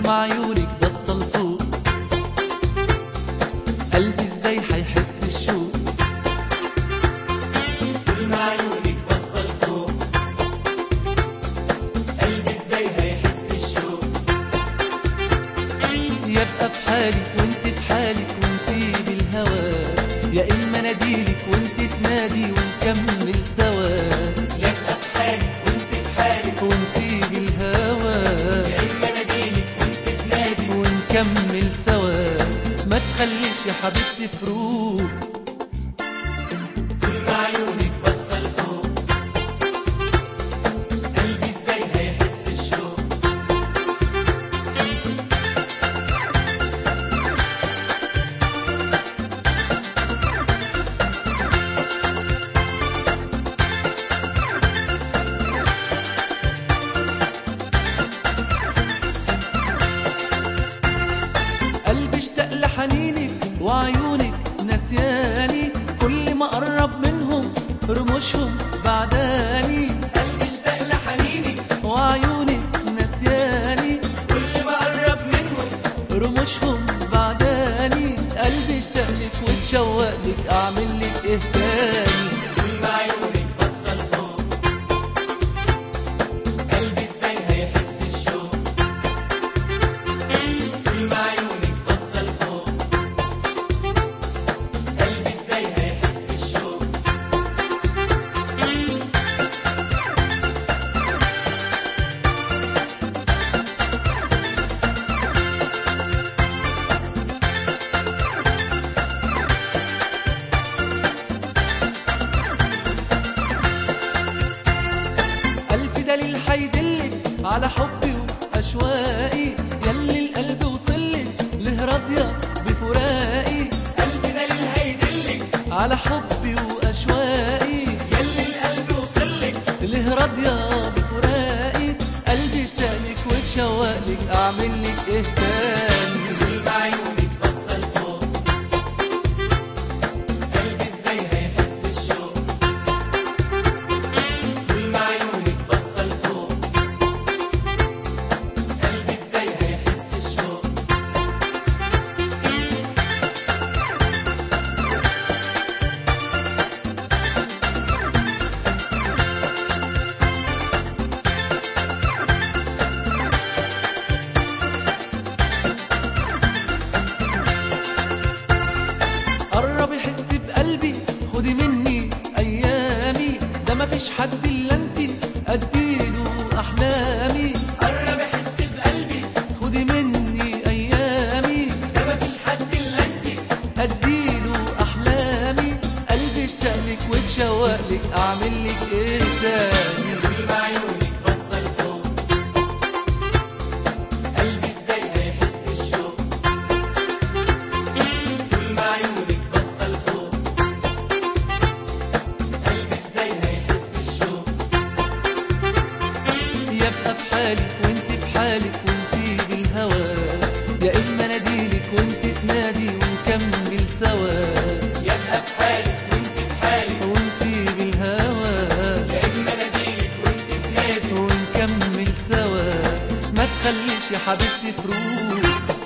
طول ما عيونك بصة لفوق قلبي ازاي هيحس الشوق طول ما عيونك بصة لفوق قلبي ازاي هيحس الشوق يبقى في حالك وانت في حالك ونسيب الهوى يا اما ناديلك وانت تنادي ونكمل سوا يبقى في حالك وانت في حالك ونسيب الهوى يا اما ناديلك وانت تنادي ونكمل سوا ما تخليش يا حبيبتي فروق طول ما عيونك بصة لفوق قلبي ازاي هيحس الشوق قلبي اشتاق لحنينك وعيونك نسياني كل ما قرب منهم رموشهم بعداني قلبي اشتاق لحنينك وعيونك نسياني كل ما قرب منهم رموشهم بعداني قلبي اشتاق لك واتشوق لك اعمل لك ايه تاني طول ما عيونك بصة لفوق قلبي ازاي هيحس الشوق طول ما عيونك بصة لفوق قلبي ازاي هيحس الشوق ألف دليل هيدلك على حبي وأشواقي يلي القلب وصلك له راضية بفراقي قلبي دليل هيدلك على حبي وأشواقي يلي القلب وصلك له راضية بفراقي قلبي اشتاقلك واتشوقلك أعمل لك إيه تاني طول ما عيونك بصة لفوق قلبي ازاي هيحس الشوق طول ما عيونك بصة لفوق قلبي ازاي هيحس الشوق قرب يحس بقلبي خدي مني أيامي ده مفيش حد إلا انتي أديله أحلامي قرب احس بقلبي خدي مني أيامي ده مفيش حد الا انتي اديله احلامي قلبي اشتاقلك واتشوقلك اعمل لك ايه تاني طول ما عيونك بصة لفوق قلبي ازاي هيحس الشوق طول ما عيونك بصة لفوق قلبي ازاي هيحس الشوق يبقى في حالك وانت في حالك ونسيب الهوى يا اما ناديلك وانت تنادي ونكمل سوا يبقى في حالك وانت في حالك ونسيب الهوى يا اما ناديلك وانت تنادي ونكمل سوا ما تخليش يا حبيبتي فروق